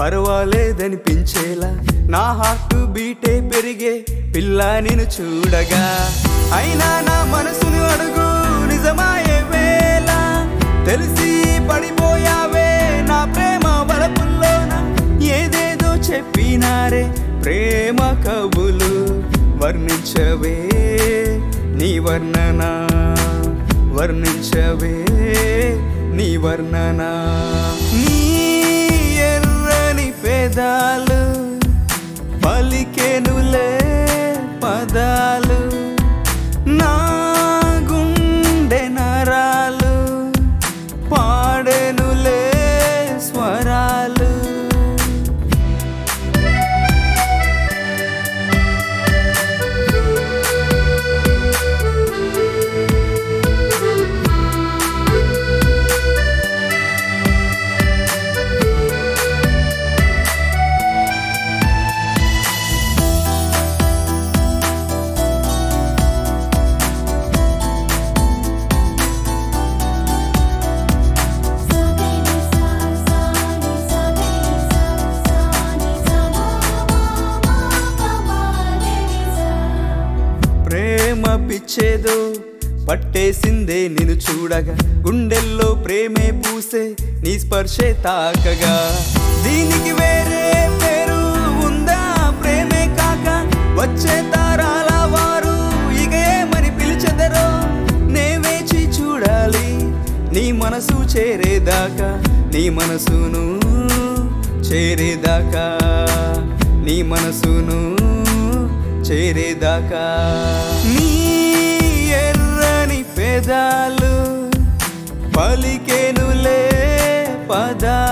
పర్వాలేదనిపించేలా నా హార్ట్ బీటే పెరిగే పిల్ల నేను చూడగా అయినా నా మనసును అడుగు నిజమాయే వేళ తెలిసి పడిపోయావే నా ప్రేమ వలపుల్లోన ఏదేదో చెప్పినారే ప్రేమ కవులు వర్ణించవే నీ వర్ణన వర్ణించవే నీ వర్ణన నీ ఎర్రని పెదాలు పలికెనులే పదాలు నా గుండె నరాలు పాడెనులే స్వరాలు ప్రేమ పిచ్చేదో పట్టేసిందే నిన్ను చూడగా గుండెల్లో ప్రేమే పూసే నీ స్పర్శే తాకగా దీనికి వేరే పేరు ఉందా ప్రేమే కాక వచ్చే తారాల వారు ఇక ఏమని పిలిచెదరో నే వేచి చూడాలి నీ మనసు చేరేదాకా నీ మనసును చేరేదాకా నీ మనసును చేరేదాకా నీ ఎర్రని పెదాలు పలికెనులే పదా